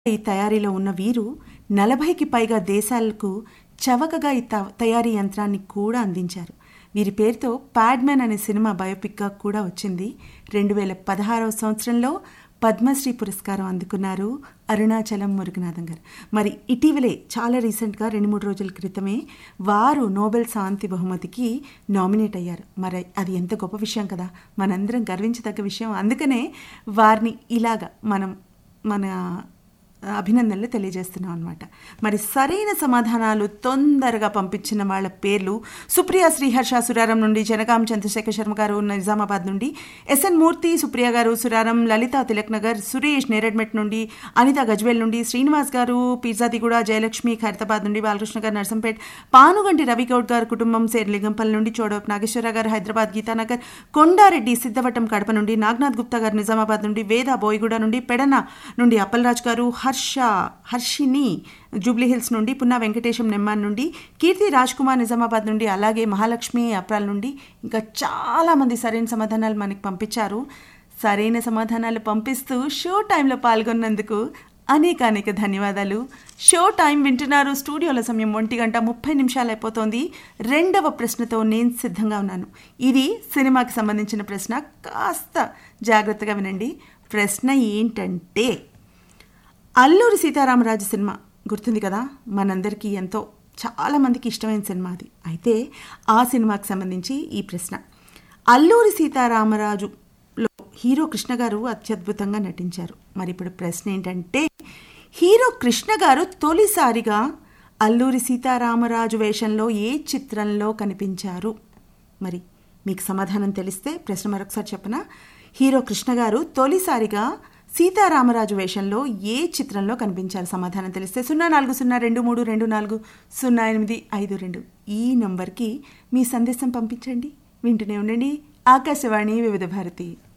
ఈ తయారీలో ఉన్న వీరు నలభైకి పైగా దేశాలకు చవకగా ఈ త- తయారీ యంత్రాన్ని కూడా అందించారు వీరి పేరుతో ప్యాడ్మ్యాన్ అనే సినిమా బయోపిక్గా కూడా వచ్చింది రెండు వేల పదహారవ సంవత్సరంలో పద్మశ్రీ పురస్కారం అందుకున్నారు అరుణాచలం మురుగనాథం గారు మరి ఇటీవలే చాలా రీసెంట్గా రెండు మూడు రోజుల క్రితమే వారు నోబెల్ శాంతి బహుమతికి నామినేట్ అయ్యారు మరి అది ఎంత గొప్ప విషయం కదా మనందరం గర్వించదగ్గ విషయం అందుకనే వారిని ఇలాగా మనం మన అభినందనలు తెలియజేస్తున్నాం అనమాట మరి సరైన సమాధానాలు తొందరగా పంపించిన వాళ్ళ పేర్లు సుప్రియ శ్రీహర్ష సురారం నుండి జనగాం చంద్రశేఖర్ శర్మ గారు నిజామాబాద్ నుండి ఎస్ఎన్ మూర్తి సుప్రియ గారు సురారం లలిత తిలక్ నగర్ సురేష్ నేరెడ్మెట్ నుండి అనిత గజ్వేల్ నుండి శ్రీనివాస్ గారు పిజ్జాదిగూడ జయలక్ష్మి ఖైరతాబాద్ నుండి బాలకృష్ణ గారు నర్సంపేట్ పానుగంటి రవిగౌడ్ గారు కుటుంబం శేర్లింగంపల్లి నుండి చోడప్ నాగేశ్వర గారు హైదరాబాద్ గీతానగర్ కొండారెడ్డి సిద్ధవటం కడప నుండి నాగనాథ్ గుప్తా గారు నిజామాబాద్ నుండి వేద బోయిగూడ నుండి పెడన నుండి అప్పలరాజ్ గారు హర్ష హర్షిని జూబ్లీ హిల్స్ నుండి పున్నా వెంకటేశం నెమ్మాన్ నుండి కీర్తి రాజ్ కుమార్ నిజామాబాద్ నుండి అలాగే మహాలక్ష్మి అప్రాల్ నుండి ఇంకా చాలా మంది సరైన సమాధానాలు మనకి పంపించారు సరైన సమాధానాలు పంపిస్తూ షో టైంలో పాల్గొన్నందుకు అనేక అనేక ధన్యవాదాలు షో టైం వింటున్నారు స్టూడియోల సమయం ఒంటి గంట ముప్పై నిమిషాలు అయిపోతుంది రెండవ ప్రశ్నతో నేను సిద్ధంగా ఉన్నాను ఇది సినిమాకి సంబంధించిన ప్రశ్న కాస్త జాగ్రత్తగా వినండి ప్రశ్న ఏంటంటే అల్లూరి సీతారామరాజు సినిమా గుర్తుంది కదా మనందరికీ ఎంతో చాలా మందికి ఇష్టమైన సినిమా అది అయితే ఆ సినిమాకి సంబంధించి ఈ ప్రశ్న అల్లూరి సీతారామరాజులో హీరో కృష్ణ గారు అత్యద్భుతంగా నటించారు మరి ఇప్పుడు ప్రశ్న ఏంటంటే హీరో కృష్ణ గారు తొలిసారిగా అల్లూరి సీతారామరాజు వేషంలో ఏ చిత్రంలో కనిపించారు మరి మీకు సమాధానం తెలిస్తే ప్రశ్న మరొకసారి చెప్పనా హీరో కృష్ణ గారు తొలిసారిగా సీతారామరాజు వేషంలో ఏ చిత్రంలో కనిపించారు సమాధానం తెలిస్తే సున్నా నాలుగు సున్నా రెండు మూడు రెండు నాలుగు సున్నా ఎనిమిది ఐదు రెండు ఈ నంబర్కి మీ సందేశం పంపించండి వింటూనే ఉండండి ఆకాశవాణి వివిధ భారతి